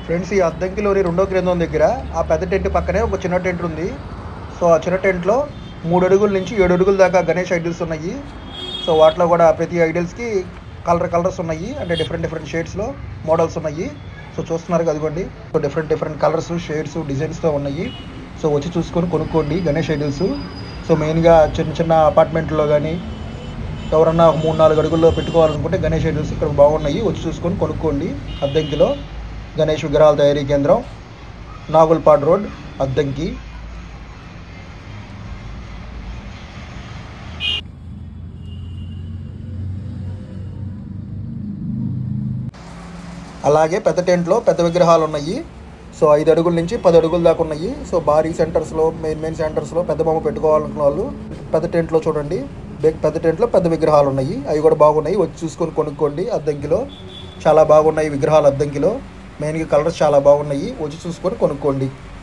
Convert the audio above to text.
friends ఈ అద్దంకిలోని రెండో కేంద్రం దగ్గర ఆ పెద్ద టెంట్ పక్కనే ఒక చిన్న టెంట్ ఉంది సో ఆ చిన్న టెంట్లో మూడు అడుగుల నుంచి ఏడు అడుగుల దాకా గణేష్ ఐడిల్స్ ఉన్నాయి సో వాటిలో కూడా ప్రతి ఐడిల్స్కి కలర్ కలర్స్ ఉన్నాయి అంటే డిఫరెంట్ డిఫరెంట్ షేడ్స్లో మోడల్స్ ఉన్నాయి సో చూస్తున్నారు కదిగోండి so different different colours shades డిజైన్స్తో ఉన్నాయి సో వచ్చి చూసుకొని కొనుక్కోండి గణేష్ ఐడిల్స్ సో మెయిన్గా చిన్న చిన్న అపార్ట్మెంట్లో కానీ ఎవరన్నా ఒక మూడు నాలుగు అడుగుల్లో పెట్టుకోవాలనుకుంటే గణేష్ ఐడిల్స్ ఇక్కడ బాగున్నాయి వచ్చి చూసుకొని కొనుక్కోండి అద్దంకిలో గణేష్ విగ్రహాల తయారీ కేంద్రం నాగుల్పాడ్ రోడ్ అద్దంకి అలాగే పెద్ద టెంట్లో పెద్ద విగ్రహాలు ఉన్నాయి సో ఐదు అడుగుల నుంచి పది అడుగుల దాకా ఉన్నాయి సో భారీ సెంటర్స్లో మెయిన్ మెయిన్ సెంటర్స్లో పెద్ద బొమ్మ పెట్టుకోవాలనుకున్న వాళ్ళు పెద్ద టెంట్లో చూడండి బె- పెద్ద టెంట్లో పెద్ద విగ్రహాలు ఉన్నాయి అవి కూడా బాగున్నాయి వచ్చి చూసుకొని కొనుక్కోండి అద్దంకిలో చాలా బాగున్నాయి విగ్రహాలు అద్దంకిలో మెయిన్గా కలర్స్ చాలా బాగున్నాయి వచ్చి చూసుకొని కొనుక్కోండి